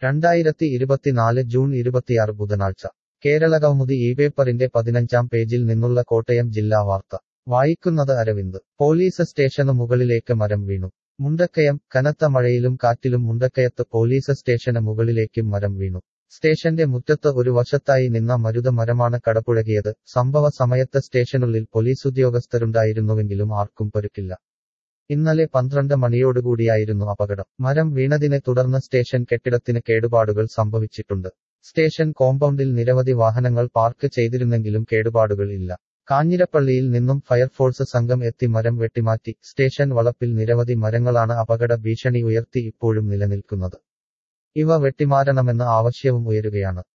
രണ്ടായിരത്തി ഇരുപത്തിനാല് ജൂൺ ഇരുപത്തിയാറ് ബുധനാഴ്ച കേരളകൗമുദി ഈ പേപ്പറിന്റെ പതിനഞ്ചാം പേജിൽ നിന്നുള്ള കോട്ടയം ജില്ലാ വാർത്ത വായിക്കുന്നത് അരവിന്ദ് പോലീസ് സ്റ്റേഷനു മുകളിലേക്ക് മരം വീണു മുണ്ടക്കയം കനത്ത മഴയിലും കാറ്റിലും മുണ്ടക്കയത്ത് പോലീസ് സ്റ്റേഷന് മുകളിലേക്കും മരം വീണു സ്റ്റേഷന്റെ മുറ്റത്ത് ഒരു വശത്തായി നിന്ന മരുത മരമാണ് കടപുഴകിയത് സംഭവ സമയത്ത് സ്റ്റേഷനുള്ളിൽ പോലീസുദ്യോഗസ്ഥരുണ്ടായിരുന്നുവെങ്കിലും ആർക്കും പരുക്കില്ല ഇന്നലെ പന്ത്രണ്ട് മണിയോടുകൂടിയായിരുന്നു അപകടം മരം വീണതിനെ തുടർന്ന് സ്റ്റേഷൻ കെട്ടിടത്തിന് കേടുപാടുകൾ സംഭവിച്ചിട്ടുണ്ട് സ്റ്റേഷൻ കോമ്പൗണ്ടിൽ നിരവധി വാഹനങ്ങൾ പാർക്ക് ചെയ്തിരുന്നെങ്കിലും കേടുപാടുകൾ ഇല്ല കാഞ്ഞിരപ്പള്ളിയിൽ നിന്നും ഫയർഫോഴ്സ് സംഘം എത്തി മരം വെട്ടിമാറ്റി സ്റ്റേഷൻ വളപ്പിൽ നിരവധി മരങ്ങളാണ് അപകട ഭീഷണി ഉയർത്തി ഇപ്പോഴും നിലനിൽക്കുന്നത് ഇവ വെട്ടിമാറണമെന്ന ആവശ്യവും ഉയരുകയാണ്